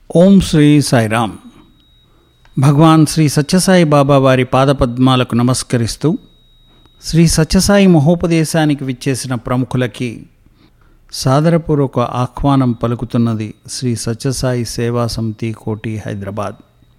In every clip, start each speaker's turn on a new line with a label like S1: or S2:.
S1: ఓం శ్రీ సాయిరామ్ భగవాన్ శ్రీ సత్యసాయి బాబా వారి పాదపద్మాలకు నమస్కరిస్తూ శ్రీ సత్యసాయి మహోపదేశానికి విచ్చేసిన ప్రముఖులకి సాదరపూర్వక ఆహ్వానం పలుకుతున్నది శ్రీ సత్యసాయి సేవా సమితి కోటి హైదరాబాద్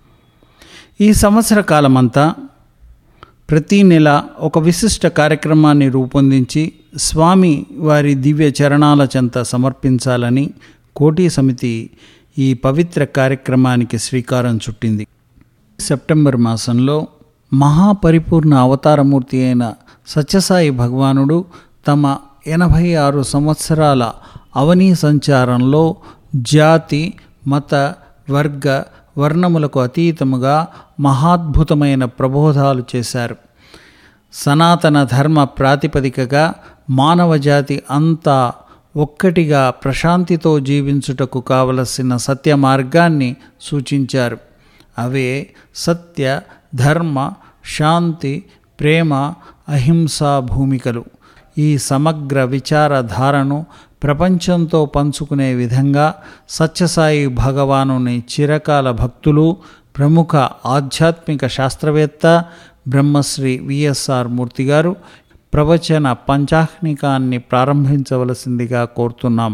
S1: ఈ సంవత్సర కాలమంతా ప్రతి నెల ఒక విశిష్ట కార్యక్రమాన్ని రూపొందించి స్వామి వారి దివ్య చరణాల చెంత సమర్పించాలని కోటి సమితి ఈ పవిత్ర కార్యక్రమానికి శ్రీకారం చుట్టింది సెప్టెంబర్ మాసంలో మహాపరిపూర్ణ అవతారమూర్తి అయిన సత్యసాయి భగవానుడు తమ ఎనభై ఆరు సంవత్సరాల అవనీ సంచారంలో జాతి మత వర్గ వర్ణములకు అతీతముగా మహాద్భుతమైన ప్రబోధాలు చేశారు సనాతన ధర్మ ప్రాతిపదికగా మానవజాతి అంతా ఒక్కటిగా ప్రశాంతితో జీవించుటకు కావలసిన సత్య మార్గాన్ని సూచించారు అవే సత్య ధర్మ శాంతి ప్రేమ అహింసా భూమికలు ఈ సమగ్ర విచారధారను ప్రపంచంతో పంచుకునే విధంగా సత్యసాయి భగవానుని చిరకాల భక్తులు ప్రముఖ ఆధ్యాత్మిక శాస్త్రవేత్త బ్రహ్మశ్రీ విఎస్ఆర్ మూర్తి గారు ప్రవచన పంచాహ్నికాన్ని ప్రారంభించవలసిందిగా కోరుతున్నాం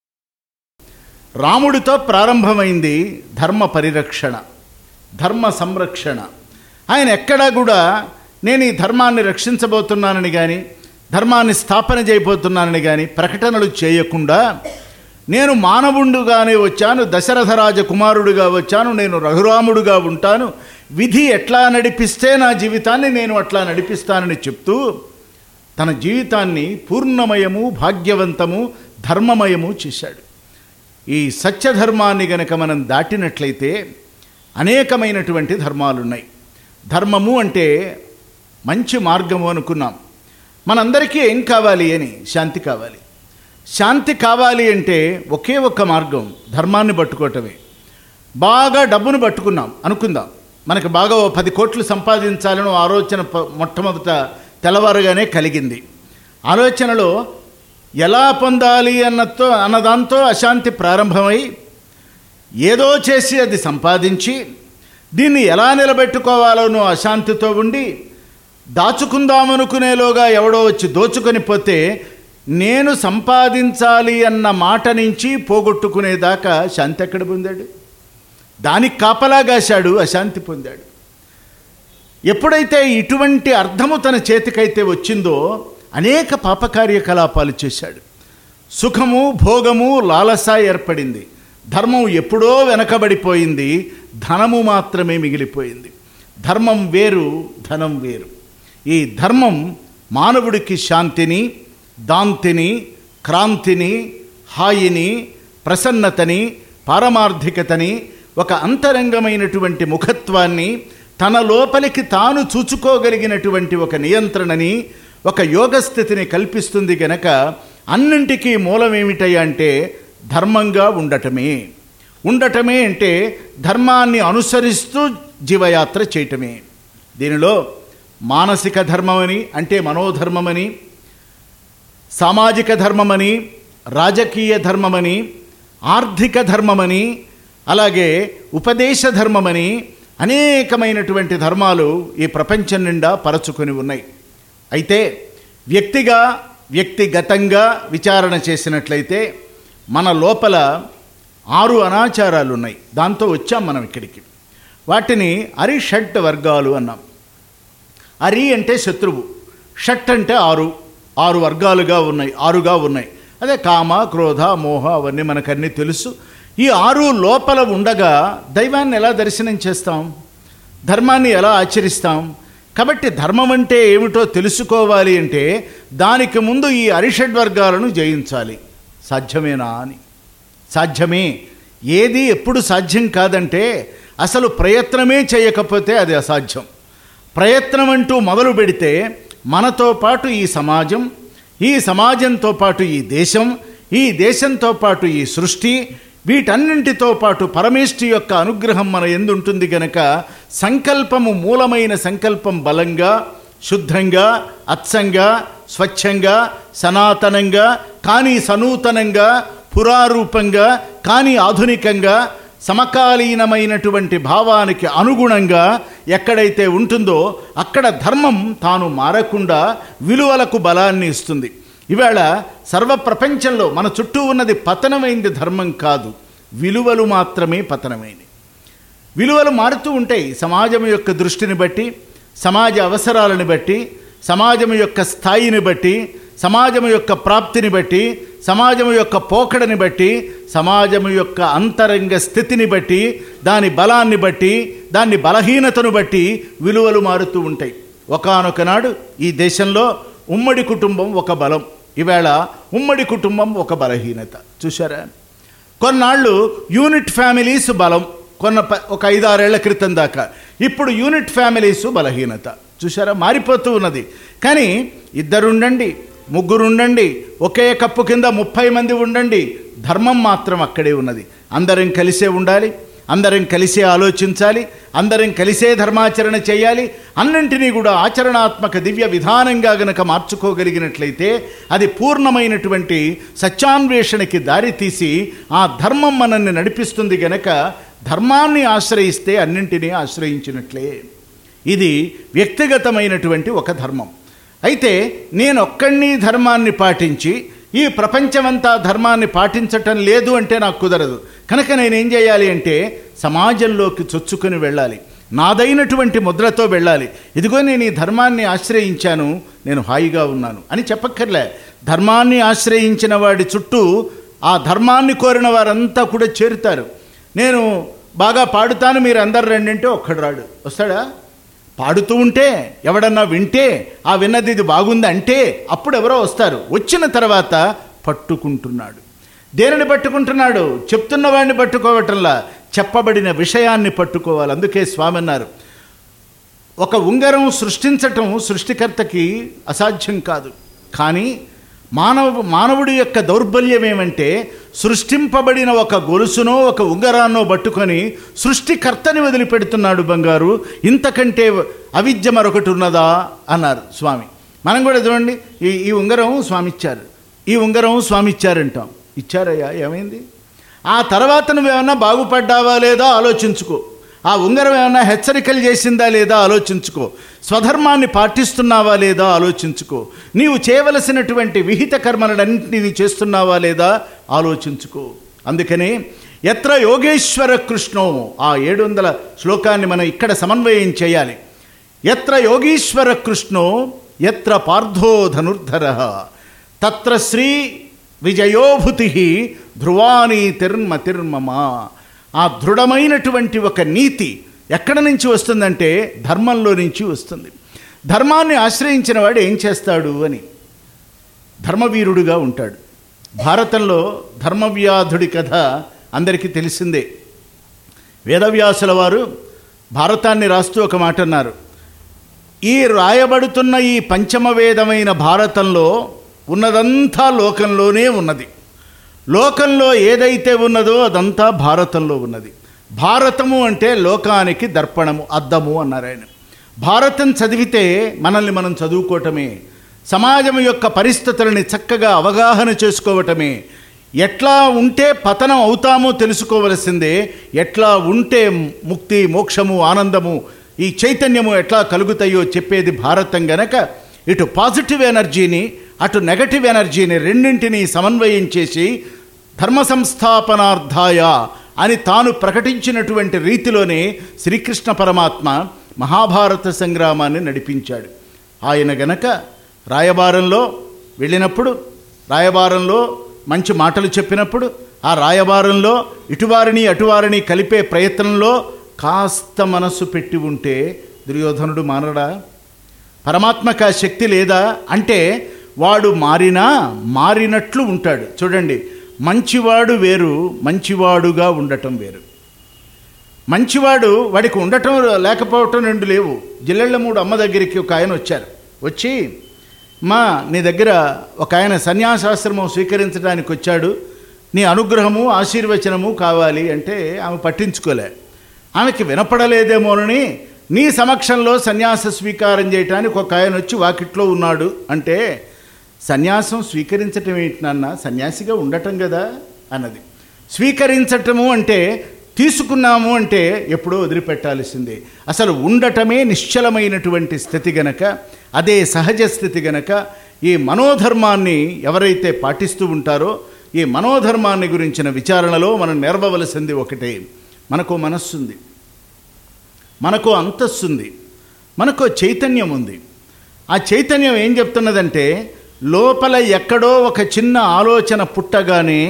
S2: రాముడితో ప్రారంభమైంది ధర్మ పరిరక్షణ ధర్మ సంరక్షణ ఆయన ఎక్కడా కూడా నేను ఈ ధర్మాన్ని రక్షించబోతున్నానని కానీ ధర్మాన్ని స్థాపన చేయబోతున్నానని కానీ ప్రకటనలు చేయకుండా నేను మానవుండుగానే వచ్చాను దశరథ రాజ కుమారుడుగా వచ్చాను నేను రఘురాముడుగా ఉంటాను విధి ఎట్లా నడిపిస్తే నా జీవితాన్ని నేను అట్లా నడిపిస్తానని చెప్తూ తన జీవితాన్ని పూర్ణమయము భాగ్యవంతము ధర్మమయము చేశాడు ఈ సత్యధర్మాన్ని గనక మనం దాటినట్లయితే అనేకమైనటువంటి ధర్మాలు ఉన్నాయి ధర్మము అంటే మంచి మార్గము అనుకున్నాం మనందరికీ ఏం కావాలి అని శాంతి కావాలి శాంతి కావాలి అంటే ఒకే ఒక్క మార్గం ధర్మాన్ని పట్టుకోవటమే బాగా డబ్బును పట్టుకున్నాం అనుకుందాం మనకు బాగా ఓ పది కోట్లు సంపాదించాలని ఆలోచన ప- మొట్టమొదట తెల్లవారుగానే కలిగింది ఆలోచనలో ఎలా పొందాలి అన్నతో అన్నదాంతో అశాంతి ప్రారంభమై ఏదో చేసి అది సంపాదించి దీన్ని ఎలా నిలబెట్టుకోవాలోనో అశాంతితో ఉండి దాచుకుందామనుకునేలోగా ఎవడో వచ్చి దోచుకొని పోతే నేను సంపాదించాలి అన్న మాట నుంచి పోగొట్టుకునేదాకా శాంతి ఎక్కడ పొందాడు దానికి కాపలాగాశాడు అశాంతి పొందాడు ఎప్పుడైతే ఇటువంటి అర్థము తన చేతికైతే వచ్చిందో అనేక పాప కార్యకలాపాలు చేశాడు సుఖము భోగము లాలస ఏర్పడింది ధర్మం ఎప్పుడో వెనకబడిపోయింది ధనము మాత్రమే మిగిలిపోయింది ధర్మం వేరు ధనం వేరు ఈ ధర్మం మానవుడికి శాంతిని దాంతిని క్రాంతిని హాయిని ప్రసన్నతని పారమార్థికతని ఒక అంతరంగమైనటువంటి ముఖత్వాన్ని తన లోపలికి తాను చూచుకోగలిగినటువంటి ఒక నియంత్రణని ఒక యోగస్థితిని కల్పిస్తుంది గనక అన్నింటికీ మూలమేమిటయ్యా అంటే ధర్మంగా ఉండటమే ఉండటమే అంటే ధర్మాన్ని అనుసరిస్తూ జీవయాత్ర చేయటమే దీనిలో మానసిక ధర్మమని అంటే మనోధర్మమని సామాజిక ధర్మమని రాజకీయ ధర్మమని ఆర్థిక ధర్మమని అలాగే ఉపదేశ ధర్మమని అనేకమైనటువంటి ధర్మాలు ఈ ప్రపంచం నిండా పరచుకొని ఉన్నాయి అయితే వ్యక్తిగా వ్యక్తిగతంగా విచారణ చేసినట్లయితే మన లోపల ఆరు అనాచారాలు ఉన్నాయి దాంతో వచ్చాం మనం ఇక్కడికి వాటిని అరిషట్ వర్గాలు అన్నాం అరి అంటే శత్రువు షట్ అంటే ఆరు ఆరు వర్గాలుగా ఉన్నాయి ఆరుగా ఉన్నాయి అదే కామ క్రోధ మోహ అవన్నీ మనకన్నీ తెలుసు ఈ ఆరు లోపల ఉండగా దైవాన్ని ఎలా దర్శనం చేస్తాం ధర్మాన్ని ఎలా ఆచరిస్తాం కాబట్టి ధర్మం అంటే ఏమిటో తెలుసుకోవాలి అంటే దానికి ముందు ఈ అరిషడ్ వర్గాలను జయించాలి సాధ్యమేనా అని సాధ్యమే ఏది ఎప్పుడు సాధ్యం కాదంటే అసలు ప్రయత్నమే చేయకపోతే అది అసాధ్యం ప్రయత్నం అంటూ మొదలు పెడితే మనతో పాటు ఈ సమాజం ఈ సమాజంతో పాటు ఈ దేశం ఈ దేశంతో పాటు ఈ సృష్టి వీటన్నింటితో పాటు పరమేష్ఠి యొక్క అనుగ్రహం మన ఎందుంటుంది గనక సంకల్పము మూలమైన సంకల్పం బలంగా శుద్ధంగా అచ్చంగా స్వచ్ఛంగా సనాతనంగా కానీ సనూతనంగా పురారూపంగా కానీ ఆధునికంగా సమకాలీనమైనటువంటి భావానికి అనుగుణంగా ఎక్కడైతే ఉంటుందో అక్కడ ధర్మం తాను మారకుండా విలువలకు బలాన్ని ఇస్తుంది ఇవాళ సర్వ ప్రపంచంలో మన చుట్టూ ఉన్నది పతనమైంది ధర్మం కాదు విలువలు మాత్రమే పతనమైనవి విలువలు మారుతూ ఉంటాయి సమాజం యొక్క దృష్టిని బట్టి సమాజ అవసరాలను బట్టి సమాజం యొక్క స్థాయిని బట్టి సమాజం యొక్క ప్రాప్తిని బట్టి సమాజం యొక్క పోకడని బట్టి సమాజం యొక్క అంతరంగ స్థితిని బట్టి దాని బలాన్ని బట్టి దాని బలహీనతను బట్టి విలువలు మారుతూ ఉంటాయి ఒకానొక నాడు ఈ దేశంలో ఉమ్మడి కుటుంబం ఒక బలం ఈవేళ ఉమ్మడి కుటుంబం ఒక బలహీనత చూసారా కొన్నాళ్ళు యూనిట్ ఫ్యామిలీస్ బలం కొన్న ప- ఒక ఐదారేళ్ల క్రితం దాకా ఇప్పుడు యూనిట్ ఫ్యామిలీస్ బలహీనత చూసారా మారిపోతూ ఉన్నది కానీ ఇద్దరుండండి ముగ్గురుండండి ఒకే కప్పు కింద ముప్పై మంది ఉండండి ధర్మం మాత్రం అక్కడే ఉన్నది అందరం కలిసే ఉండాలి అందరం కలిసే ఆలోచించాలి అందరం కలిసే ధర్మాచరణ చేయాలి అన్నింటినీ కూడా ఆచరణాత్మక దివ్య విధానంగా గనక మార్చుకోగలిగినట్లయితే అది పూర్ణమైనటువంటి సత్యాన్వేషణకి దారితీసి ఆ ధర్మం మనల్ని నడిపిస్తుంది గనక ధర్మాన్ని ఆశ్రయిస్తే అన్నింటినీ ఆశ్రయించినట్లే ఇది వ్యక్తిగతమైనటువంటి ఒక ధర్మం అయితే నేను ఒక్కడిని ధర్మాన్ని పాటించి ఈ ప్రపంచమంతా ధర్మాన్ని పాటించటం లేదు అంటే నాకు కుదరదు కనుక నేనేం చేయాలి అంటే సమాజంలోకి చొచ్చుకొని వెళ్ళాలి నాదైనటువంటి ముద్రతో వెళ్ళాలి ఇదిగో నేను ఈ ధర్మాన్ని ఆశ్రయించాను నేను హాయిగా ఉన్నాను అని చెప్పక్కర్లే ధర్మాన్ని ఆశ్రయించిన వాడి చుట్టూ ఆ ధర్మాన్ని కోరిన వారంతా కూడా చేరుతారు నేను బాగా పాడుతాను మీరు అందరు రండి అంటే ఒక్కడు రాడు వస్తాడా పాడుతూ ఉంటే ఎవడన్నా వింటే ఆ విన్నది ఇది బాగుంది అంటే అప్పుడు ఎవరో వస్తారు వచ్చిన తర్వాత పట్టుకుంటున్నాడు దేనిని పట్టుకుంటున్నాడు చెప్తున్న వాడిని పట్టుకోవటంలా చెప్పబడిన విషయాన్ని పట్టుకోవాలి అందుకే స్వామి అన్నారు ఒక ఉంగరం సృష్టించటం సృష్టికర్తకి అసాధ్యం కాదు కానీ మానవ మానవుడి యొక్క దౌర్బల్యం ఏమంటే సృష్టింపబడిన ఒక గొలుసునో ఒక ఉంగరాన్నో పట్టుకొని సృష్టికర్తని వదిలిపెడుతున్నాడు బంగారు ఇంతకంటే అవిద్య మరొకటి ఉన్నదా అన్నారు స్వామి మనం కూడా చూడండి ఈ ఈ ఉంగరం స్వామి ఇచ్చారు ఈ ఉంగరం స్వామి ఇచ్చారంటాం ఇచ్చారయ్యా ఏమైంది ఆ తర్వాత నువ్వేమన్నా బాగుపడ్డావా లేదా ఆలోచించుకో ఆ ఉంగరం ఏమన్నా హెచ్చరికలు చేసిందా లేదా ఆలోచించుకో స్వధర్మాన్ని పాటిస్తున్నావా లేదా ఆలోచించుకో నీవు చేయవలసినటువంటి విహిత కర్మలన్నింటినీ చేస్తున్నావా లేదా ఆలోచించుకో అందుకనే ఎత్ర యోగేశ్వర కృష్ణో ఆ ఏడు వందల శ్లోకాన్ని మనం ఇక్కడ సమన్వయం చేయాలి ఎత్ర యోగీశ్వర కృష్ణో ఎత్ర పార్థో ధనుర్ధర తత్ర శ్రీ విజయోభుతి ధ్రువాని తిర్మతిర్మమ ఆ దృఢమైనటువంటి ఒక నీతి ఎక్కడి నుంచి వస్తుందంటే ధర్మంలో నుంచి వస్తుంది ధర్మాన్ని ఆశ్రయించిన వాడు ఏం చేస్తాడు అని ధర్మవీరుడుగా ఉంటాడు భారతంలో ధర్మవ్యాధుడి కథ అందరికీ తెలిసిందే వేదవ్యాసుల వారు భారతాన్ని రాస్తూ ఒక మాట అన్నారు ఈ రాయబడుతున్న ఈ పంచమ వేదమైన భారతంలో ఉన్నదంతా లోకంలోనే ఉన్నది లోకంలో ఏదైతే ఉన్నదో అదంతా భారతంలో ఉన్నది భారతము అంటే లోకానికి దర్పణము అద్దము అన్నారు ఆయన భారతం చదివితే మనల్ని మనం చదువుకోవటమే సమాజం యొక్క పరిస్థితులని చక్కగా అవగాహన చేసుకోవటమే ఎట్లా ఉంటే పతనం అవుతామో తెలుసుకోవలసిందే ఎట్లా ఉంటే ముక్తి మోక్షము ఆనందము ఈ చైతన్యము ఎట్లా కలుగుతాయో చెప్పేది భారతం గనక ఇటు పాజిటివ్ ఎనర్జీని అటు నెగటివ్ ఎనర్జీని రెండింటినీ సమన్వయం చేసి ధర్మ సంస్థాపనార్థాయ అని తాను ప్రకటించినటువంటి రీతిలోనే శ్రీకృష్ణ పరమాత్మ మహాభారత సంగ్రామాన్ని నడిపించాడు ఆయన గనక రాయబారంలో వెళ్ళినప్పుడు రాయబారంలో మంచి మాటలు చెప్పినప్పుడు ఆ రాయబారంలో ఇటువారిని అటువారిని కలిపే ప్రయత్నంలో కాస్త మనస్సు పెట్టి ఉంటే దుర్యోధనుడు మానడా పరమాత్మకు ఆ శక్తి లేదా అంటే వాడు మారినా మారినట్లు ఉంటాడు చూడండి మంచివాడు వేరు మంచివాడుగా ఉండటం వేరు మంచివాడు వాడికి ఉండటం లేకపోవటం రెండు లేవు జిల్లెళ్ళ మూడు అమ్మ దగ్గరికి ఒక ఆయన వచ్చారు వచ్చి మా నీ దగ్గర ఒక ఆయన సన్యాసాశ్రమం స్వీకరించడానికి వచ్చాడు నీ అనుగ్రహము ఆశీర్వచనము కావాలి అంటే ఆమె పట్టించుకోలే ఆమెకి వినపడలేదేమోనని నీ సమక్షంలో సన్యాస స్వీకారం చేయటానికి ఒక ఆయన వచ్చి వాకిట్లో ఉన్నాడు అంటే సన్యాసం స్వీకరించటం ఏంటి నాన్న సన్యాసిగా ఉండటం కదా అన్నది స్వీకరించటము అంటే తీసుకున్నాము అంటే ఎప్పుడో వదిలిపెట్టాల్సిందే అసలు ఉండటమే నిశ్చలమైనటువంటి స్థితి గనక అదే సహజ స్థితి గనక ఈ మనోధర్మాన్ని ఎవరైతే పాటిస్తూ ఉంటారో ఈ మనోధర్మాన్ని గురించిన విచారణలో మనం నేర్వవలసింది ఒకటే మనకు మనస్సుంది మనకు అంతస్తుంది మనకు చైతన్యం ఉంది ఆ చైతన్యం ఏం చెప్తున్నదంటే లోపల ఎక్కడో ఒక చిన్న ఆలోచన పుట్టగానే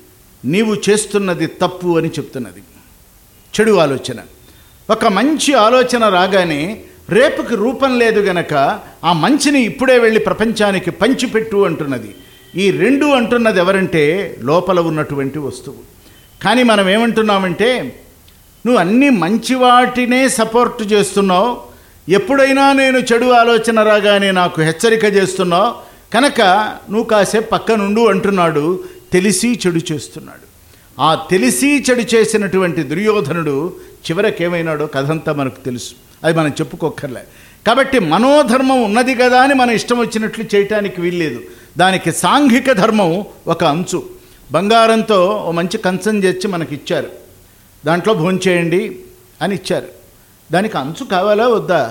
S2: నీవు చేస్తున్నది తప్పు అని చెప్తున్నది చెడు ఆలోచన ఒక మంచి ఆలోచన రాగానే రేపుకి రూపం లేదు గనక ఆ మంచిని ఇప్పుడే వెళ్ళి ప్రపంచానికి పంచిపెట్టు అంటున్నది ఈ రెండు అంటున్నది ఎవరంటే లోపల ఉన్నటువంటి వస్తువు కానీ మనం ఏమంటున్నామంటే నువ్వు అన్ని మంచి వాటినే సపోర్ట్ చేస్తున్నావు ఎప్పుడైనా నేను చెడు ఆలోచన రాగానే నాకు హెచ్చరిక చేస్తున్నావు కనుక నువ్వు కాసేపు పక్కనుండు అంటున్నాడు తెలిసి చెడు చేస్తున్నాడు ఆ తెలిసి చెడు చేసినటువంటి దుర్యోధనుడు చివరకేమైనాడో కథంతా మనకు తెలుసు అది మనం చెప్పుకోక్కర్లే కాబట్టి మనోధర్మం ఉన్నది కదా అని మన ఇష్టం వచ్చినట్లు చేయటానికి వీల్లేదు దానికి సాంఘిక ధర్మం ఒక అంచు బంగారంతో ఓ మంచి కంచం చేర్చి మనకి ఇచ్చారు దాంట్లో భోంచేయండి అని ఇచ్చారు దానికి అంచు కావాలా వద్దా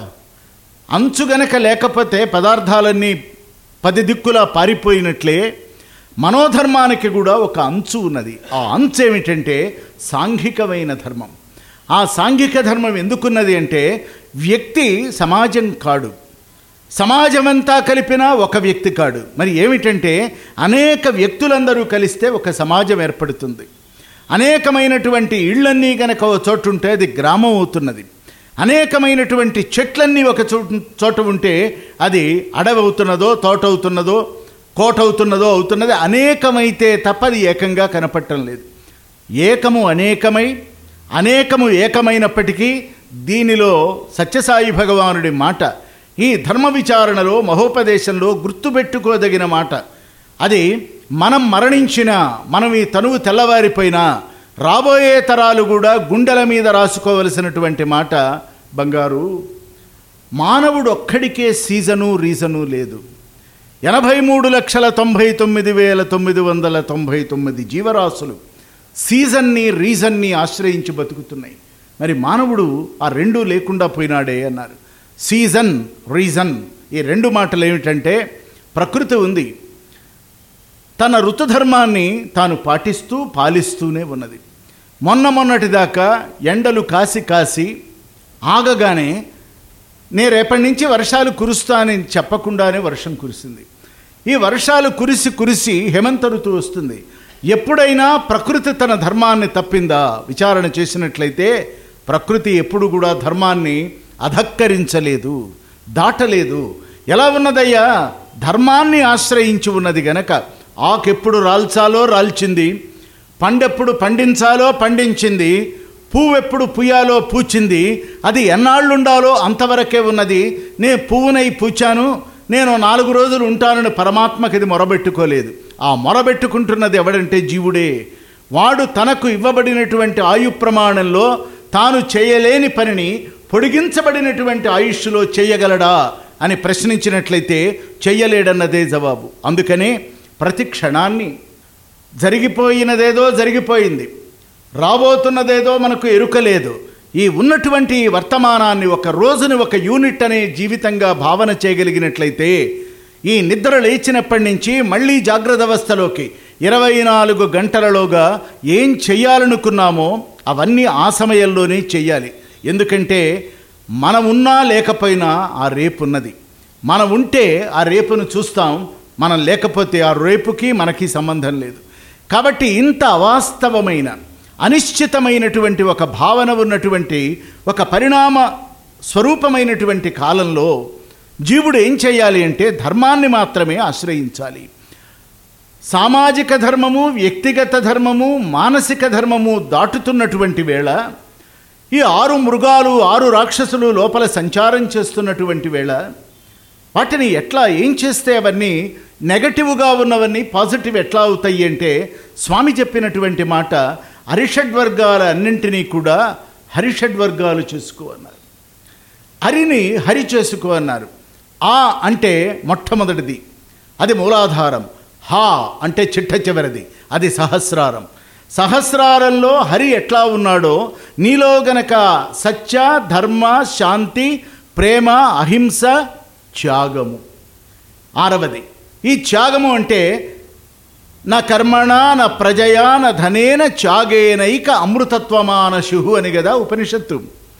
S2: అంచు గనక లేకపోతే పదార్థాలన్నీ పది దిక్కులా పారిపోయినట్లే మనోధర్మానికి కూడా ఒక అంచు ఉన్నది ఆ అంచు ఏమిటంటే సాంఘికమైన ధర్మం ఆ సాంఘిక ధర్మం ఎందుకున్నది అంటే వ్యక్తి సమాజం కాడు సమాజమంతా కలిపినా ఒక వ్యక్తి కాడు మరి ఏమిటంటే అనేక వ్యక్తులందరూ కలిస్తే ఒక సమాజం ఏర్పడుతుంది అనేకమైనటువంటి ఇళ్ళన్నీ గనక ఒక చోటు ఉంటే అది గ్రామం అవుతున్నది అనేకమైనటువంటి చెట్లన్నీ ఒక చోటు చోట ఉంటే అది అడవి అవుతున్నదో తోట అవుతున్నదో కోట అవుతున్నదో అవుతున్నది అనేకమైతే తప్ప అది ఏకంగా కనపడటం లేదు ఏకము అనేకమై అనేకము ఏకమైనప్పటికీ దీనిలో సత్యసాయి భగవానుడి మాట ఈ ధర్మ విచారణలో మహోపదేశంలో గుర్తుపెట్టుకోదగిన మాట అది మనం మరణించిన మనం ఈ తనువు తెల్లవారిపోయినా రాబోయే తరాలు కూడా గుండెల మీద రాసుకోవలసినటువంటి మాట బంగారు మానవుడు ఒక్కడికే సీజను రీజను లేదు ఎనభై మూడు లక్షల తొంభై తొమ్మిది వేల తొమ్మిది వందల తొంభై తొమ్మిది జీవరాశులు సీజన్ని రీజన్ని ఆశ్రయించి బతుకుతున్నాయి మరి మానవుడు ఆ రెండు లేకుండా పోయినాడే అన్నారు సీజన్ రీజన్ ఈ రెండు మాటలు ఏమిటంటే ప్రకృతి ఉంది తన ఋతుధర్మాన్ని తాను పాటిస్తూ పాలిస్తూనే ఉన్నది మొన్న మొన్నటి దాకా ఎండలు కాసి కాసి ఆగగానే నే రేపటి నుంచి వర్షాలు కురుస్తానని చెప్పకుండానే వర్షం కురిసింది ఈ వర్షాలు కురిసి కురిసి హేమంత ఋతువు వస్తుంది ఎప్పుడైనా ప్రకృతి తన ధర్మాన్ని తప్పిందా విచారణ చేసినట్లయితే ప్రకృతి ఎప్పుడు కూడా ధర్మాన్ని అధక్కరించలేదు దాటలేదు ఎలా ఉన్నదయ్యా ధర్మాన్ని ఆశ్రయించి ఉన్నది గనక ఆకెప్పుడు రాల్చాలో రాల్చింది పండెప్పుడు పండించాలో పండించింది పువ్వెప్పుడు పుయ్యాలో పూచింది అది ఎన్నాళ్ళుండాలో అంతవరకే ఉన్నది నే పువ్వునై పూచాను నేను నాలుగు రోజులు ఉంటానని పరమాత్మకి ఇది మొరబెట్టుకోలేదు ఆ మొరబెట్టుకుంటున్నది ఎవడంటే జీవుడే వాడు తనకు ఇవ్వబడినటువంటి ఆయు ప్రమాణంలో తాను చేయలేని పనిని పొడిగించబడినటువంటి ఆయుష్లో చేయగలడా అని ప్రశ్నించినట్లయితే చెయ్యలేడన్నదే జవాబు అందుకనే ప్రతి క్షణాన్ని జరిగిపోయినదేదో జరిగిపోయింది రాబోతున్నదేదో మనకు ఎరుక లేదు ఈ ఉన్నటువంటి ఈ వర్తమానాన్ని ఒక రోజుని ఒక యూనిట్ అనే జీవితంగా భావన చేయగలిగినట్లయితే ఈ నిద్ర లేచినప్పటి నుంచి మళ్ళీ జాగ్రత్త అవస్థలోకి ఇరవై నాలుగు గంటలలోగా ఏం చెయ్యాలనుకున్నామో అవన్నీ ఆ సమయంలోనే చెయ్యాలి ఎందుకంటే మనం ఉన్నా లేకపోయినా ఆ రేపు ఉన్నది మనం ఉంటే ఆ రేపును చూస్తాం మనం లేకపోతే ఆ రేపుకి మనకి సంబంధం లేదు కాబట్టి ఇంత అవాస్తవమైన అనిశ్చితమైనటువంటి ఒక భావన ఉన్నటువంటి ఒక పరిణామ స్వరూపమైనటువంటి కాలంలో జీవుడు ఏం చేయాలి అంటే ధర్మాన్ని మాత్రమే ఆశ్రయించాలి సామాజిక ధర్మము వ్యక్తిగత ధర్మము మానసిక ధర్మము దాటుతున్నటువంటి వేళ ఈ ఆరు మృగాలు ఆరు రాక్షసులు లోపల సంచారం చేస్తున్నటువంటి వేళ వాటిని ఎట్లా ఏం చేస్తే అవన్నీ నెగటివ్గా ఉన్నవన్నీ పాజిటివ్ ఎట్లా అవుతాయి అంటే స్వామి చెప్పినటువంటి మాట హరిషడ్వర్గాల అన్నింటినీ కూడా హరిషడ్వర్గాలు చేసుకో అన్నారు హరిని హరి చేసుకో అన్నారు ఆ అంటే మొట్టమొదటిది అది మూలాధారం హా అంటే చిట్ట చివరిది అది సహస్రారం సహస్రారంలో హరి ఎట్లా ఉన్నాడో నీలో గనక సత్య ధర్మ శాంతి ప్రేమ అహింస త్యాగము ఆరవది ఈ త్యాగము అంటే నా కర్మణ నా ప్రజయా నా ధనేన త్యాగేనైక అమృతత్వమానశు అని కదా ఉపనిషత్తు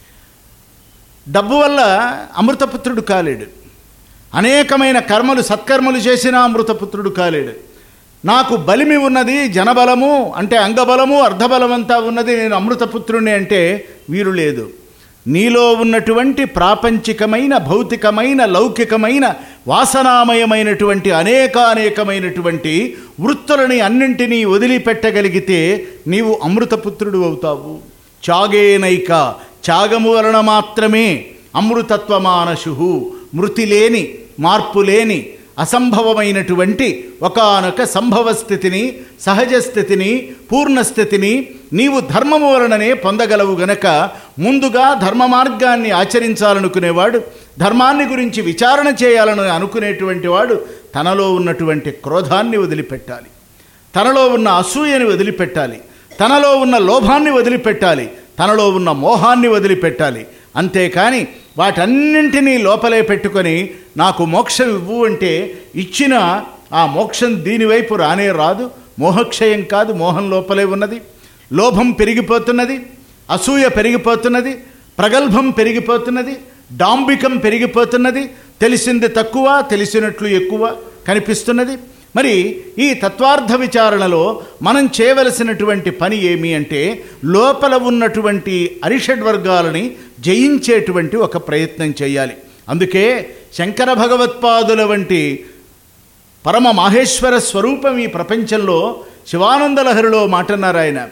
S2: డబ్బు వల్ల అమృతపుత్రుడు కాలేడు అనేకమైన కర్మలు సత్కర్మలు చేసినా అమృతపుత్రుడు కాలేడు నాకు బలిమి ఉన్నది జనబలము అంటే అంగబలము అర్ధబలమంతా ఉన్నది నేను అమృతపుత్రుని అంటే వీరు లేదు నీలో ఉన్నటువంటి ప్రాపంచికమైన భౌతికమైన లౌకికమైన వాసనామయమైనటువంటి అనేకానేకమైనటువంటి వృత్తులని అన్నింటినీ వదిలిపెట్టగలిగితే నీవు అమృతపుత్రుడు అవుతావు చాగేనైక త్యాగము వలన మాత్రమే అమృతత్వమానశు మృతి లేని మార్పు లేని అసంభవమైనటువంటి ఒకానొక సంభవ స్థితిని సహజ స్థితిని పూర్ణస్థితిని నీవు ధర్మము వలననే పొందగలవు గనక ముందుగా ధర్మ మార్గాన్ని ఆచరించాలనుకునేవాడు ధర్మాన్ని గురించి విచారణ చేయాలని అనుకునేటువంటి వాడు తనలో ఉన్నటువంటి క్రోధాన్ని వదిలిపెట్టాలి తనలో ఉన్న అసూయని వదిలిపెట్టాలి తనలో ఉన్న లోభాన్ని వదిలిపెట్టాలి తనలో ఉన్న మోహాన్ని వదిలిపెట్టాలి అంతేకాని వాటన్నింటినీ లోపలే పెట్టుకొని నాకు మోక్షం ఇవ్వు అంటే ఇచ్చిన ఆ మోక్షం దీనివైపు రానే రాదు మోహక్షయం కాదు మోహం లోపలే ఉన్నది లోభం పెరిగిపోతున్నది అసూయ పెరిగిపోతున్నది ప్రగల్భం పెరిగిపోతున్నది డాంబికం పెరిగిపోతున్నది తెలిసింది తక్కువ తెలిసినట్లు ఎక్కువ కనిపిస్తున్నది మరి ఈ తత్వార్థ విచారణలో మనం చేయవలసినటువంటి పని ఏమి అంటే లోపల ఉన్నటువంటి అరిషడ్ వర్గాలని జయించేటువంటి ఒక ప్రయత్నం చేయాలి అందుకే శంకర భగవత్పాదుల వంటి పరమ మాహేశ్వర స్వరూపం ఈ ప్రపంచంలో శివానందలహరిలో మాటన్నారు ఆయన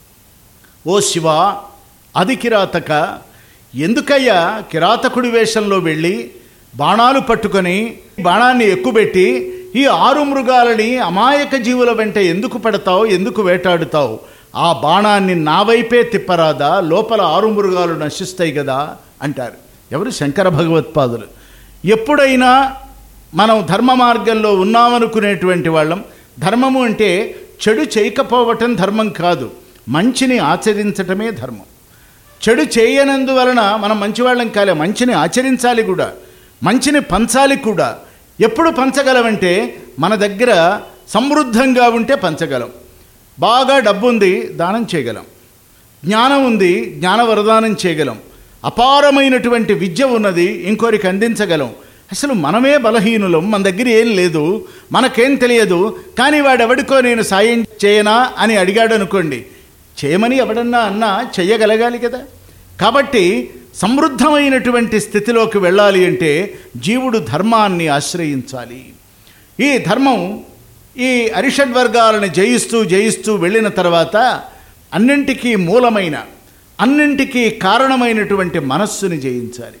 S2: ఓ శివ అది కిరాతక ఎందుకయ్యా కిరాతకుడి వేషంలో వెళ్ళి బాణాలు పట్టుకొని బాణాన్ని ఎక్కుబెట్టి ఈ ఆరు మృగాలని అమాయక జీవుల వెంట ఎందుకు పెడతావు ఎందుకు వేటాడుతావు ఆ బాణాన్ని నా వైపే తిప్పరాదా లోపల ఆరు మృగాలు నశిస్తాయి కదా అంటారు ఎవరు శంకర భగవత్పాదులు ఎప్పుడైనా మనం ధర్మ మార్గంలో ఉన్నామనుకునేటువంటి వాళ్ళం ధర్మము అంటే చెడు చేయకపోవటం ధర్మం కాదు మంచిని ఆచరించటమే ధర్మం చెడు చేయనందువలన మనం మంచివాళ్ళం కాలే మంచిని ఆచరించాలి కూడా మంచిని పంచాలి కూడా ఎప్పుడు పంచగలమంటే మన దగ్గర సమృద్ధంగా ఉంటే పంచగలం బాగా డబ్బు ఉంది దానం చేయగలం జ్ఞానం ఉంది జ్ఞాన వరదానం చేయగలం అపారమైనటువంటి విద్య ఉన్నది ఇంకోరికి అందించగలం అసలు మనమే బలహీనులం మన దగ్గర ఏం లేదు మనకేం తెలియదు కానీ వాడెవడికో నేను సాయం చేయనా అని అడిగాడు అనుకోండి చేయమని ఎవడన్నా అన్నా చెయ్యగలగాలి కదా కాబట్టి సమృద్ధమైనటువంటి స్థితిలోకి వెళ్ళాలి అంటే జీవుడు ధర్మాన్ని ఆశ్రయించాలి ఈ ధర్మం ఈ అరిషడ్ వర్గాలను జయిస్తూ జయిస్తూ వెళ్ళిన తర్వాత అన్నింటికీ మూలమైన అన్నింటికీ కారణమైనటువంటి మనస్సుని జయించాలి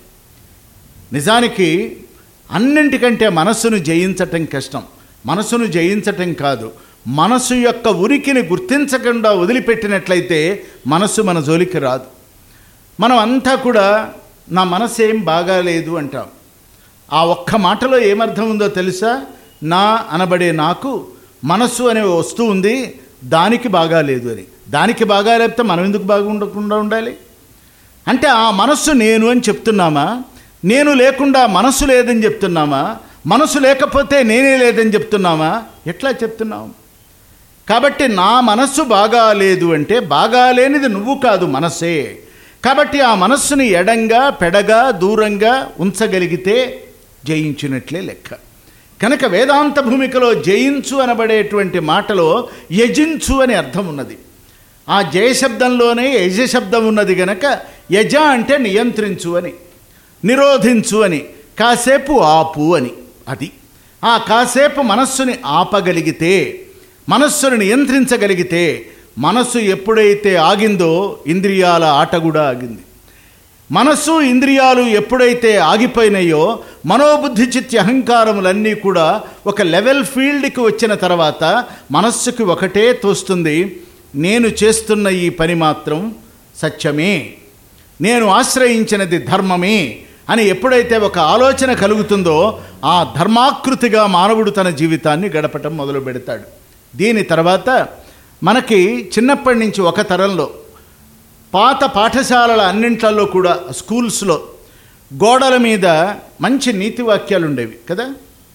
S2: నిజానికి అన్నింటికంటే మనస్సును జయించటం కష్టం మనస్సును జయించటం కాదు మనస్సు యొక్క ఉనికిని గుర్తించకుండా వదిలిపెట్టినట్లయితే మనస్సు మన జోలికి రాదు మనం అంతా కూడా నా మనసు ఏం బాగాలేదు అంటాం ఆ ఒక్క మాటలో ఏమర్థం ఉందో తెలుసా నా అనబడే నాకు మనస్సు అనే వస్తువు ఉంది దానికి బాగాలేదు అని దానికి బాగా లేకపోతే మనం ఎందుకు బాగుండకుండా ఉండాలి అంటే ఆ మనస్సు నేను అని చెప్తున్నామా నేను లేకుండా మనస్సు లేదని చెప్తున్నామా మనసు లేకపోతే నేనే లేదని చెప్తున్నామా ఎట్లా చెప్తున్నావు కాబట్టి నా మనస్సు బాగాలేదు అంటే బాగాలేనిది నువ్వు కాదు మనస్సే కాబట్టి ఆ మనస్సుని ఎడంగా పెడగా దూరంగా ఉంచగలిగితే జయించినట్లే లెక్క కనుక వేదాంత భూమికలో జయించు అనబడేటువంటి మాటలో యజించు అని అర్థం ఉన్నది ఆ జయశబ్దంలోనే యజ శబ్దం ఉన్నది గనక యజ అంటే నియంత్రించు అని నిరోధించు అని కాసేపు ఆపు అని అది ఆ కాసేపు మనస్సుని ఆపగలిగితే మనస్సును నియంత్రించగలిగితే మనస్సు ఎప్పుడైతే ఆగిందో ఇంద్రియాల ఆట కూడా ఆగింది మనస్సు ఇంద్రియాలు ఎప్పుడైతే ఆగిపోయినాయో మనోబుద్ధి చిత్తి అహంకారములన్నీ కూడా ఒక లెవెల్ ఫీల్డ్కి వచ్చిన తర్వాత మనస్సుకి ఒకటే తోస్తుంది నేను చేస్తున్న ఈ పని మాత్రం సత్యమే నేను ఆశ్రయించినది ధర్మమే అని ఎప్పుడైతే ఒక ఆలోచన కలుగుతుందో ఆ ధర్మాకృతిగా మానవుడు తన జీవితాన్ని గడపటం మొదలు పెడతాడు దీని తర్వాత మనకి చిన్నప్పటి నుంచి ఒక తరంలో పాత పాఠశాలల అన్నింట్లలో కూడా స్కూల్స్లో గోడల మీద మంచి నీతి వాక్యాలు ఉండేవి కదా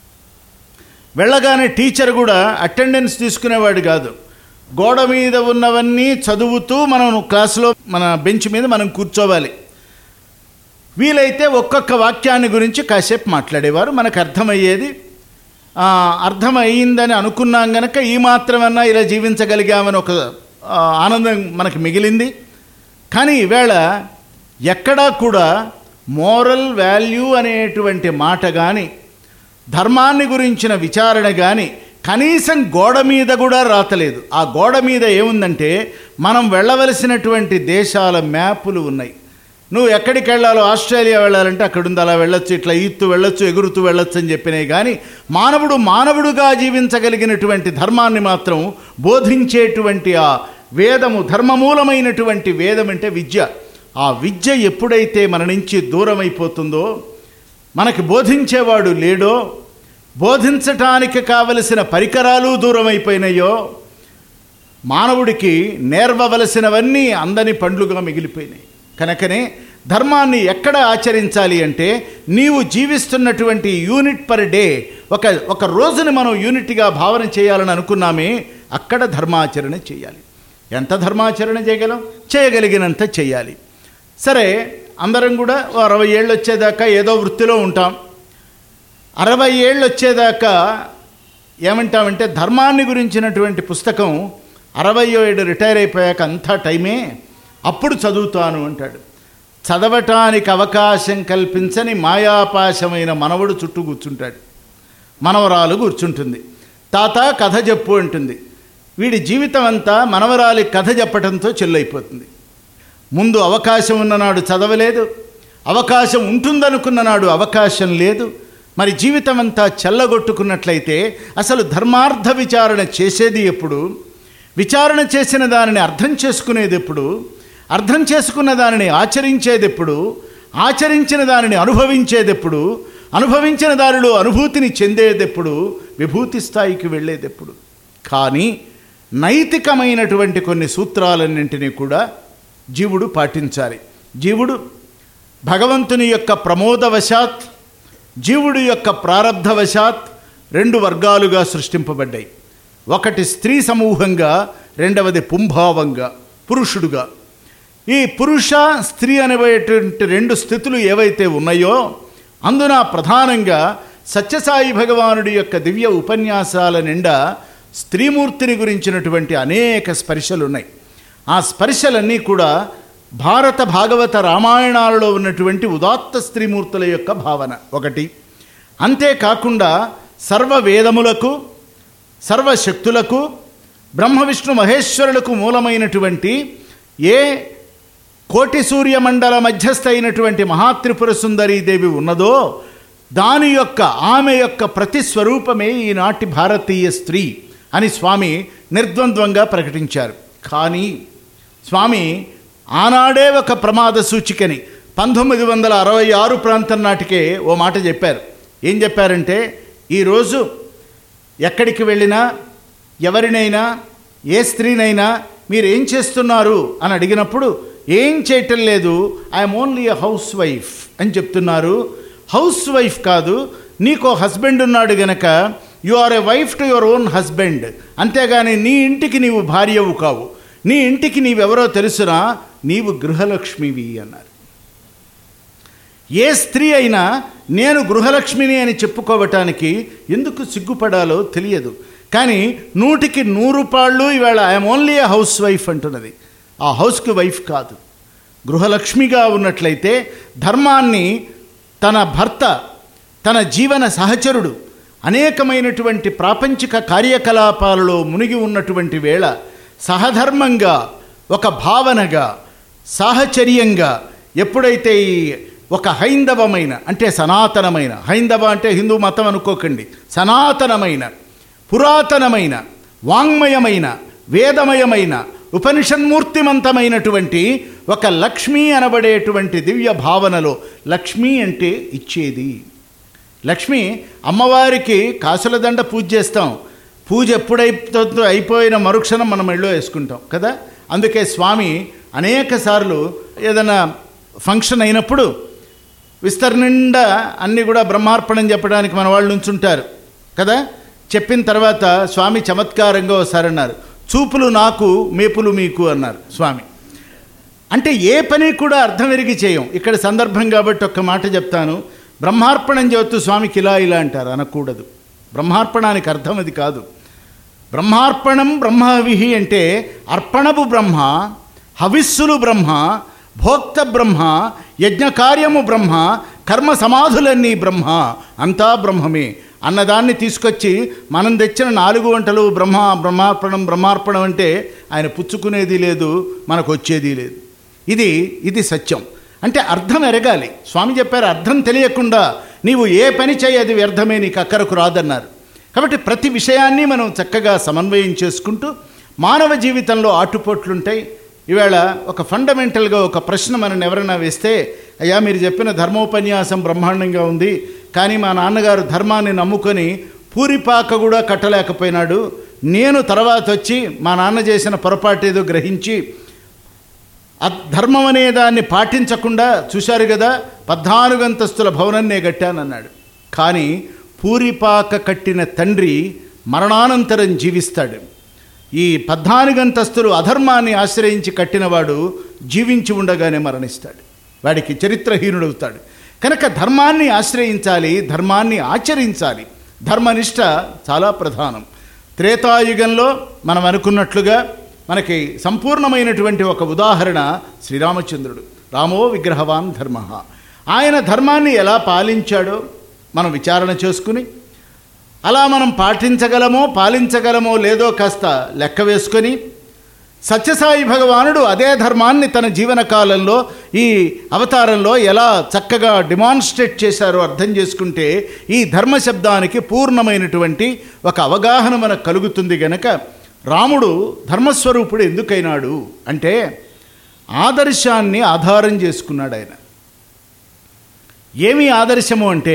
S2: వెళ్ళగానే టీచర్ కూడా అటెండెన్స్ తీసుకునేవాడు కాదు గోడ మీద ఉన్నవన్నీ చదువుతూ మనం క్లాసులో మన బెంచ్ మీద మనం కూర్చోవాలి వీలైతే ఒక్కొక్క వాక్యాన్ని గురించి కాసేపు మాట్లాడేవారు మనకు అర్థమయ్యేది ఆ, అర్థమయ్యిందని అనుకున్నాం గనక ఈ మాత్రమన్నా ఇలా జీవించగలిగామని ఒక ఆ, ఆనందం మనకు మిగిలింది కానీ ఈవేళ ఎక్కడా కూడా మోరల్ వాల్యూ అనేటువంటి మాట కానీ ధర్మాన్ని గురించిన విచారణ కానీ కనీసం గోడ మీద కూడా రాతలేదు ఆ గోడ మీద ఏముందంటే మనం వెళ్ళవలసినటువంటి దేశాల మ్యాపులు ఉన్నాయి నువ్వు ఎక్కడికి వెళ్ళాలో ఆస్ట్రేలియా వెళ్ళాలంటే అక్కడ ఉంది అలా వెళ్ళొచ్చు ఇట్లా ఈత్తు వెళ్ళొచ్చు ఎగురుతూ వెళ్ళొచ్చు అని చెప్పినాయి కానీ మానవుడు మానవుడుగా జీవించగలిగినటువంటి ధర్మాన్ని మాత్రం బోధించేటువంటి ఆ వేదము ధర్మమూలమైనటువంటి వేదం అంటే విద్య ఆ విద్య ఎప్పుడైతే మన నుంచి దూరం అయిపోతుందో మనకి బోధించేవాడు లేడో బోధించటానికి కావలసిన పరికరాలు దూరం అయిపోయినాయో మానవుడికి నేర్వవలసినవన్నీ అందని పండ్లుగా మిగిలిపోయినాయి కనుకనే ధర్మాన్ని ఎక్కడ ఆచరించాలి అంటే నీవు జీవిస్తున్నటువంటి యూనిట్ పర్ డే ఒక ఒక రోజుని మనం యూనిట్గా భావన చేయాలని అనుకున్నామే అక్కడ ధర్మాచరణ చేయాలి ఎంత ధర్మాచరణ చేయగలం చేయగలిగినంత చేయాలి సరే అందరం కూడా ఓ అరవై ఏళ్ళు వచ్చేదాకా ఏదో వృత్తిలో ఉంటాం అరవై ఏళ్ళు వచ్చేదాకా ఏమంటామంటే ధర్మాన్ని గురించినటువంటి పుస్తకం అరవై ఏడు రిటైర్ అయిపోయాక అంతా టైమే అప్పుడు చదువుతాను అంటాడు చదవటానికి అవకాశం కల్పించని మాయాపాశమైన మనవడు చుట్టూ కూర్చుంటాడు మనవరాలు కూర్చుంటుంది తాత కథ చెప్పు అంటుంది వీడి జీవితం అంతా మనవరాలి కథ చెప్పటంతో చెల్లైపోతుంది ముందు అవకాశం ఉన్ననాడు చదవలేదు అవకాశం ఉంటుందనుకున్న నాడు అవకాశం లేదు మరి జీవితం అంతా చెల్లగొట్టుకున్నట్లయితే అసలు ధర్మార్థ విచారణ చేసేది ఎప్పుడు విచారణ చేసిన దానిని అర్థం చేసుకునేది ఎప్పుడు అర్థం చేసుకున్న దానిని ఆచరించేది ఎప్పుడు ఆచరించిన దానిని అనుభవించేది ఎప్పుడు అనుభవించిన దానిలో అనుభూతిని చెందేదెప్పుడు విభూతి స్థాయికి వెళ్ళేదెప్పుడు కానీ నైతికమైనటువంటి కొన్ని సూత్రాలన్నింటినీ కూడా జీవుడు పాటించాలి జీవుడు భగవంతుని యొక్క ప్రమోదవశాత్ జీవుడి యొక్క ప్రారబ్ధవశాత్ రెండు వర్గాలుగా సృష్టింపబడ్డాయి ఒకటి స్త్రీ సమూహంగా రెండవది పుంభావంగా పురుషుడుగా ఈ పురుష స్త్రీ అనేటువంటి రెండు స్థితులు ఏవైతే ఉన్నాయో అందున ప్రధానంగా సత్యసాయి భగవానుడి యొక్క దివ్య ఉపన్యాసాల నిండా స్త్రీమూర్తిని గురించినటువంటి అనేక స్పర్శలు ఉన్నాయి ఆ స్పర్శలన్నీ కూడా భారత భాగవత రామాయణాలలో ఉన్నటువంటి ఉదాత్త స్త్రీమూర్తుల యొక్క భావన ఒకటి అంతేకాకుండా సర్వ వేదములకు సర్వశక్తులకు బ్రహ్మ విష్ణు మహేశ్వరులకు మూలమైనటువంటి ఏ కోటి సూర్యమండల మధ్యస్థ అయినటువంటి మహాత్రిపుర సుందరీదేవి ఉన్నదో దాని యొక్క ఆమె యొక్క ప్రతిస్వరూపమే ఈనాటి భారతీయ స్త్రీ అని స్వామి నిర్ద్వంద్వంగా ప్రకటించారు కానీ స్వామి ఆనాడే ఒక ప్రమాద సూచికని పంతొమ్మిది వందల అరవై ఆరు ప్రాంతం నాటికే ఓ మాట చెప్పారు ఏం చెప్పారంటే ఈరోజు ఎక్కడికి వెళ్ళినా ఎవరినైనా ఏ స్త్రీనైనా మీరు ఏం చేస్తున్నారు అని అడిగినప్పుడు ఏం చేయటం లేదు I'm only a house wife అని చెప్తున్నారు హౌస్ వైఫ్ కాదు నీకో హస్బెండ్ ఉన్నాడు గనక you are a wife to your own husband అంతేగాని నీ ఇంటికి నీవు భార్యవు కావు నీ ఇంటికి నీవెవరో తెలుసునా నీవు గృహలక్ష్మివి అన్నారు ఏ స్త్రీ అయినా నేను గృహలక్ష్మిని అని చెప్పుకోవటానికి ఎందుకు సిగ్గుపడాలో తెలియదు కానీ నూటికి నూరు పాళ్ళు ఇవాళ I'm only a house wife అంటున్నది ఆ హౌస్కి వైఫ్ కాదు గృహలక్ష్మిగా ఉన్నట్లయితే ధర్మాన్ని తన భర్త తన జీవన సహచరుడు అనేకమైనటువంటి ప్రాపంచిక కార్యకలాపాలలో మునిగి ఉన్నటువంటి వేళ సహధర్మంగా ఒక భావనగా సాహచర్యంగా ఎప్పుడైతే ఈ ఒక హైందవమైన అంటే సనాతనమైన హైందవ అంటే హిందూ మతం అనుకోకండి సనాతనమైన పురాతనమైన వాంగ్మయమైన వేదమయమైన ఉపనిషన్మూర్తిమంతమైనటువంటి ఒక లక్ష్మీ అనబడేటువంటి దివ్య భావనలో లక్ష్మీ అంటే ఇచ్చేది లక్ష్మి అమ్మవారికి కాసుల దండ పూజ చేస్తాం పూజ ఎప్పుడైతుందో అయిపోయిన మరుక్షణం మనం మెళ్ళో వేసుకుంటాం కదా అందుకే స్వామి అనేక సార్లు ఏదైనా ఫంక్షన్ అయినప్పుడు విస్తరనిండా అన్నీ కూడా బ్రహ్మార్పణం చెప్పడానికి మన వాళ్ళు ఉంచుంటారు కదా చెప్పిన తర్వాత స్వామి చమత్కారంగా ఒకసారి అన్నారు చూపులు నాకు మేపులు మీకు అన్నారు స్వామి అంటే ఏ పని కూడా అర్థం ఎరిగి చేయం ఇక్కడ సందర్భం కాబట్టి ఒక్క మాట చెప్తాను బ్రహ్మార్పణం చెబుతూ స్వామికి ఇలా ఇలా అంటారు అనకూడదు బ్రహ్మార్పణానికి అర్థం అది కాదు బ్రహ్మార్పణం బ్రహ్మవిహి అంటే అర్పణపు బ్రహ్మ హవిస్సులు బ్రహ్మ భోక్త బ్రహ్మ యజ్ఞకార్యము బ్రహ్మ కర్మ సమాధులన్నీ బ్రహ్మ అంతా బ్రహ్మమే అన్నదాన్ని తీసుకొచ్చి మనం తెచ్చిన నాలుగు వంటలు బ్రహ్మ బ్రహ్మార్పణం బ్రహ్మార్పణం అంటే ఆయన పుచ్చుకునేది లేదు మనకు వచ్చేది లేదు ఇది ఇది సత్యం అంటే అర్థం ఎరగాలి స్వామి చెప్పారు అర్థం తెలియకుండా నీవు ఏ పని చేయి అది వ్యర్థమే నీకు అక్కరకు రాదన్నారు కాబట్టి ప్రతి విషయాన్ని మనం చక్కగా సమన్వయం చేసుకుంటూ మానవ జీవితంలో ఆటుపోట్లుంటాయి ఈవేళ ఒక ఫండమెంటల్గా ఒక ప్రశ్న మనం ఎవరైనా వేస్తే అయ్యా మీరు చెప్పిన ధర్మోపన్యాసం బ్రహ్మాండంగా ఉంది కానీ మా నాన్నగారు ధర్మాన్ని నమ్ముకొని పూరిపాక కూడా కట్టలేకపోయినాడు నేను తర్వాత వచ్చి మా నాన్న చేసిన పొరపాటు ఏదో గ్రహించి అ- ధర్మం అనే దాన్ని పాటించకుండా చూశారు కదా పద్నాలుగు అంతస్తుల భవనాన్నే కట్టానన్నాడు కానీ పూరిపాక కట్టిన తండ్రి మరణానంతరం జీవిస్తాడు ఈ పద్నాలుగు అంతస్తులు అధర్మాన్ని ఆశ్రయించి కట్టినవాడు జీవించి ఉండగానే మరణిస్తాడు వాడికి చరిత్రహీనుడవుతాడు కనుక ధర్మాన్ని ఆశ్రయించాలి ధర్మాన్ని ఆచరించాలి ధర్మనిష్ట చాలా ప్రధానం త్రేతాయుగంలో మనం అనుకున్నట్లుగా మనకి సంపూర్ణమైనటువంటి ఒక ఉదాహరణ శ్రీరామచంద్రుడు రామో విగ్రహవాన్ ధర్మ ఆయన ధర్మాన్ని ఎలా పాలించాడో మనం విచారణ చేసుకుని అలా మనం పాటించగలమో పాలించగలమో లేదో కాస్త లెక్క వేసుకొని సత్యసాయి భగవానుడు అదే ధర్మాన్ని తన జీవన కాలంలో ఈ అవతారంలో ఎలా చక్కగా డిమాన్స్ట్రేట్ చేశారో అర్థం చేసుకుంటే ఈ ధర్మ శబ్దానికి పూర్ణమైనటువంటి ఒక అవగాహన మనకు కలుగుతుంది గనక రాముడు ధర్మస్వరూపుడు ఎందుకైనాడు అంటే ఆదర్శాన్ని ఆధారం చేసుకున్నాడు ఆయన ఏమి ఆదర్శము అంటే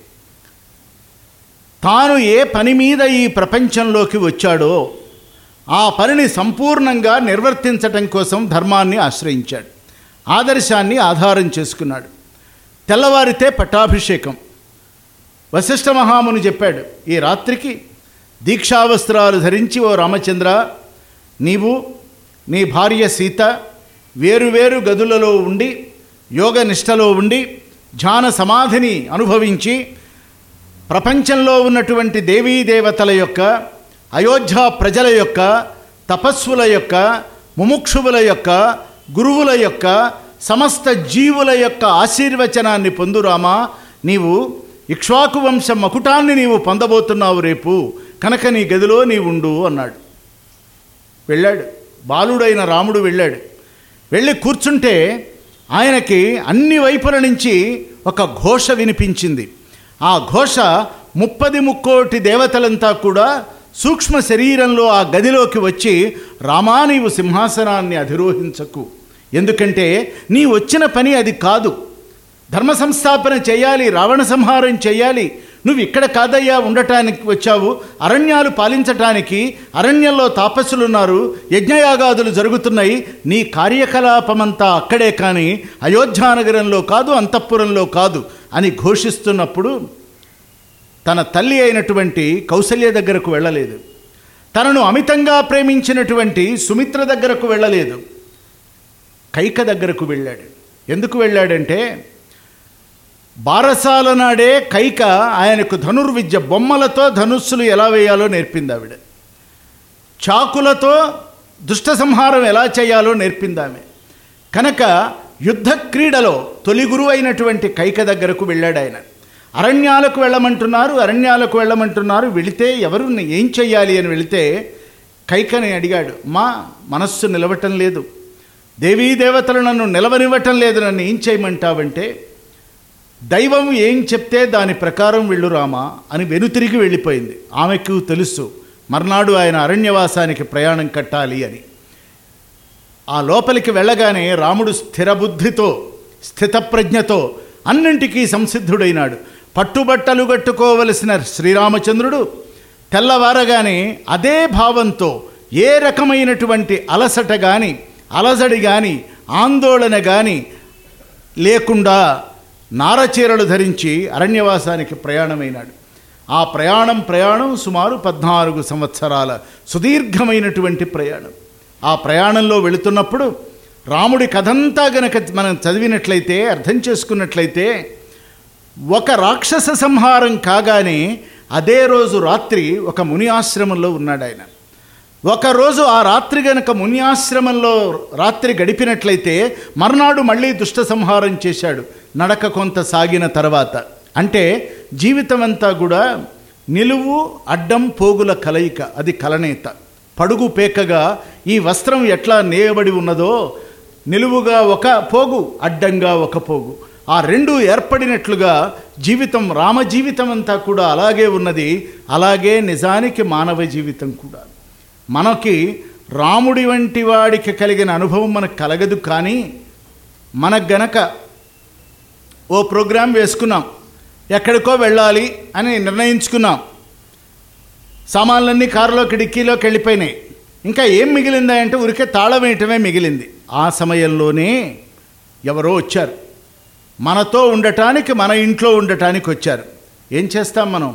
S2: తాను ఏ పని మీద ఈ ప్రపంచంలోకి వచ్చాడో ఆ పనిని సంపూర్ణంగా నిర్వర్తించటం కోసం ధర్మాన్ని ఆశ్రయించాడు ఆదర్శాన్ని ఆధారం చేసుకున్నాడు తెల్లవారితే పట్టాభిషేకం వశిష్ఠ మహాముని చెప్పాడు ఈ రాత్రికి దీక్షావస్త్రాలు ధరించి ఓ రామచంద్ర నీవు నీ భార్య సీత వేరువేరు గదులలో ఉండి యోగ నిష్టలో ఉండి ధ్యాన సమాధిని అనుభవించి ప్రపంచంలో ఉన్నటువంటి దేవీ దేవతల యొక్క అయోధ్య ప్రజల యొక్క తపస్సుల యొక్క ముముక్షువుల యొక్క గురువుల యొక్క సమస్త జీవుల యొక్క ఆశీర్వచనాన్ని పొందురామా నీవు ఇక్ష్వాకు వంశ మకుటాన్ని నీవు పొందబోతున్నావు రేపు కనుక నీ గదిలో నీ ఉండు అన్నాడు వెళ్ళాడు బాలుడైన రాముడు వెళ్ళాడు వెళ్ళి కూర్చుంటే ఆయనకి అన్ని వైపుల నుంచి ఒక ఘోష వినిపించింది ఆ ఘోష ముప్పది ముక్కోటి దేవతలంతా కూడా సూక్ష్మ శరీరంలో ఆ గదిలోకి వచ్చి రామా నీవు సింహాసనాన్ని అధిరోహించకు ఎందుకంటే నీ వచ్చిన పని అది కాదు ధర్మ సంస్థాపన చేయాలి రావణ సంహారం చేయాలి నువ్వు ఇక్కడ కాదయ్యా ఉండటానికి వచ్చావు అరణ్యాలు పాలించటానికి అరణ్యంలో తాపస్సులున్నారు యజ్ఞయాగాదులు జరుగుతున్నాయి నీ కార్యకలాపమంతా అక్కడే కానీ అయోధ్యానగరంలో కాదు అంతఃపురంలో కాదు అని ఘోషిస్తున్నప్పుడు తన తల్లి అయినటువంటి కౌసల్య దగ్గరకు వెళ్ళలేదు తనను అమితంగా ప్రేమించినటువంటి సుమిత్ర దగ్గరకు వెళ్ళలేదు కైక దగ్గరకు వెళ్ళాడు ఎందుకు వెళ్ళాడంటే బారసాల నాడే కైక ఆయనకు ధనుర్విద్య బొమ్మలతో ధనుస్సులు ఎలా వేయాలో నేర్పింది ఆవిడ చాకులతో దుష్ట సంహారం ఎలా చేయాలో నేర్పింది ఆమె కనుక యుద్ధ క్రీడలో తొలి గురువు అయినటువంటి కైక దగ్గరకు వెళ్ళాడు ఆయన అరణ్యాలకు వెళ్ళమంటున్నారు అరణ్యాలకు వెళ్ళమంటున్నారు వెళితే ఎవరు ఏం చెయ్యాలి అని వెళితే కైకని అడిగాడు మా మనస్సు నిలవటం లేదు దేవీ దేవతలు నన్ను నిలవనివ్వటం లేదు నన్ను ఏం చేయమంటావంటే దైవం ఏం చెప్తే దాని ప్రకారం వెళ్ళు రామా అని వెనుతిరిగి వెళ్ళిపోయింది ఆమెకు తెలుసు మర్నాడు ఆయన అరణ్యవాసానికి ప్రయాణం కట్టాలి అని ఆ లోపలికి వెళ్ళగానే రాముడు స్థిరబుద్ధితో స్థితప్రజ్ఞతో అన్నింటికీ సంసిద్ధుడైనాడు పట్టుబట్టలు కట్టుకోవలసిన శ్రీరామచంద్రుడు తెల్లవారగానే అదే భావంతో ఏ రకమైనటువంటి అలసట కానీ అలజడి కానీ ఆందోళన కానీ లేకుండా నారచీరలు ధరించి అరణ్యవాసానికి ప్రయాణమైనాడు ఆ ప్రయాణం ప్రయాణం సుమారు పద్నాలుగు సంవత్సరాల సుదీర్ఘమైనటువంటి ప్రయాణం ఆ ప్రయాణంలో వెళుతున్నప్పుడు రాముడి కథంతా గనక మనం చదివినట్లయితే అర్థం చేసుకున్నట్లయితే ఒక రాక్షస సంహారం కాగానే అదే రోజు రాత్రి ఒక ముని ఆశ్రమంలో ఉన్నాడు ఆయన ఒకరోజు ఆ రాత్రి గనక ముని ఆశ్రమంలో రాత్రి గడిపినట్లయితే మర్నాడు మళ్ళీ దుష్ట సంహారం చేశాడు నడక కొంత సాగిన తర్వాత అంటే జీవితం అంతా కూడా నిలువు అడ్డం పోగుల కలయిక అది కలనేత పడుగు పేకగా ఈ వస్త్రం ఎట్లా నేయబడి ఉన్నదో నిలువుగా ఒక పోగు అడ్డంగా ఒక పోగు ఆ రెండు ఏర్పడినట్లుగా జీవితం రామ జీవితం అంతా కూడా అలాగే ఉన్నది అలాగే నిజానికి మానవ జీవితం కూడా మనకి రాముడి వంటి వాడికి కలిగిన అనుభవం మనకు కలగదు కానీ మనకు గనక ఓ ప్రోగ్రాం వేసుకున్నాం ఎక్కడికో వెళ్ళాలి అని నిర్ణయించుకున్నాం సామాన్లన్నీ కారులోకి డిక్కీలోకి వెళ్ళిపోయినాయి ఇంకా ఏం మిగిలిందా అంటే ఉరికే తాళం వేయటమే మిగిలింది ఆ సమయంలోనే ఎవరో వచ్చారు మనతో ఉండటానికి మన ఇంట్లో ఉండటానికి వచ్చారు ఏం చేస్తాం మనం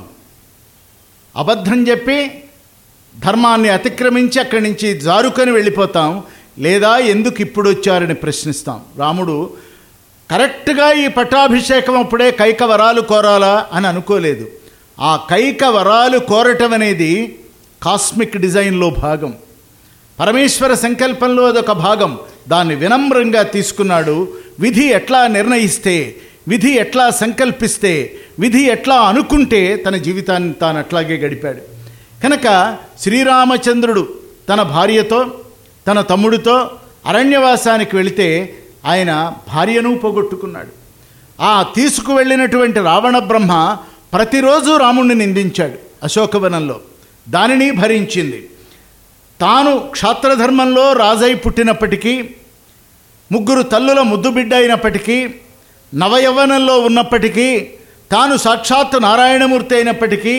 S2: అబద్ధం చెప్పి ధర్మాన్ని అతిక్రమించి అక్కడి నుంచి జారుకొని వెళ్ళిపోతాం లేదా ఎందుకు ఇప్పుడు వచ్చారని ప్రశ్నిస్తాం రాముడు కరెక్ట్గా ఈ పట్టాభిషేకం అప్పుడే కైక వరాలు కోరాలా అని అనుకోలేదు ఆ కైక వరాలు కోరటం అనేది కాస్మిక్ డిజైన్లో భాగం పరమేశ్వర సంకల్పంలో అదొక భాగం దాన్ని వినమ్రంగా తీసుకున్నాడు విధి ఎట్లా నిర్ణయిస్తే విధి ఎట్లా సంకల్పిస్తే విధి ఎట్లా అనుకుంటే తన జీవితాన్ని తాను అట్లాగే గడిపాడు కనుక శ్రీరామచంద్రుడు తన భార్యతో తన తమ్ముడితో అరణ్యవాసానికి వెళితే ఆయన భార్యను పోగొట్టుకున్నాడు ఆ తీసుకువెళ్ళినటువంటి రావణ బ్రహ్మ ప్రతిరోజు రాముణ్ణి నిందించాడు అశోకవనంలో దానిని భరించింది తాను క్షాత్రధర్మంలో రాజై పుట్టినప్పటికీ ముగ్గురు తల్లుల ముద్దుబిడ్డ అయినప్పటికీ నవయవ్వనంలో ఉన్నప్పటికీ తాను సాక్షాత్ నారాయణమూర్తి అయినప్పటికీ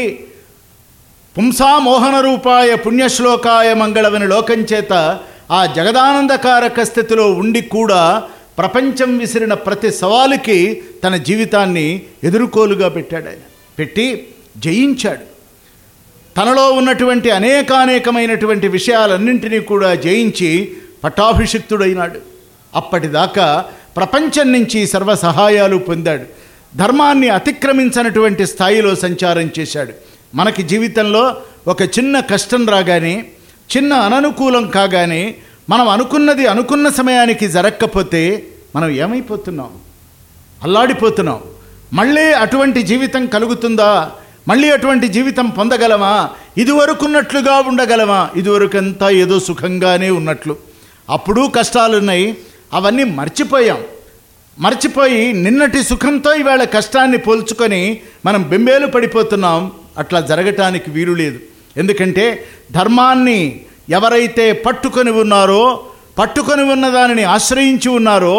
S2: పుంసామోహన రూపాయ పుణ్యశ్లోకాయ మంగళవని లోకం చేత ఆ జగదానందకారక స్థితిలో ఉండి కూడా ప్రపంచం విసిరిన ప్రతి సవాలుకి తన జీవితాన్ని ఎదుర్కోలుగా పెట్టాడు ఆయన పెట్టి జయించాడు తనలో ఉన్నటువంటి అనేకానేకమైనటువంటి విషయాలన్నింటినీ కూడా జయించి పట్టాభిషిక్తుడైనాడు అప్పటిదాకా ప్రపంచం నుంచి సర్వ సహాయాలు పొందాడు ధర్మాన్ని అతిక్రమించనటువంటి స్థాయిలో సంచారం చేశాడు మనకి జీవితంలో ఒక చిన్న కష్టం రాగానే చిన్న అననుకూలం కాగానే మనం అనుకున్నది అనుకున్న సమయానికి జరగకపోతే మనం ఏమైపోతున్నాం అల్లాడిపోతున్నాం మళ్ళీ అటువంటి జీవితం కలుగుతుందా మళ్ళీ అటువంటి జీవితం పొందగలమా ఇదివరకున్నట్లుగా ఉండగలమా ఇదివరకంతా ఏదో సుఖంగానే ఉన్నట్లు అప్పుడు కష్టాలున్నాయి అవన్నీ మర్చిపోయాం మర్చిపోయి నిన్నటి సుఖంతో ఈవేళ కష్టాన్ని పోల్చుకొని మనం బెంబేలు పడిపోతున్నాం అట్లా జరగటానికి వీలు లేదు ఎందుకంటే ధర్మాన్ని ఎవరైతే పట్టుకొని ఉన్నారో పట్టుకొని ఉన్న దానిని ఆశ్రయించి ఉన్నారో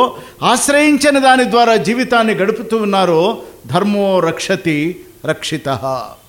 S2: ఆశ్రయించిన దాని ద్వారా జీవితాన్ని గడుపుతూ ఉన్నారో ధర్మో రక్షతి రక్షిత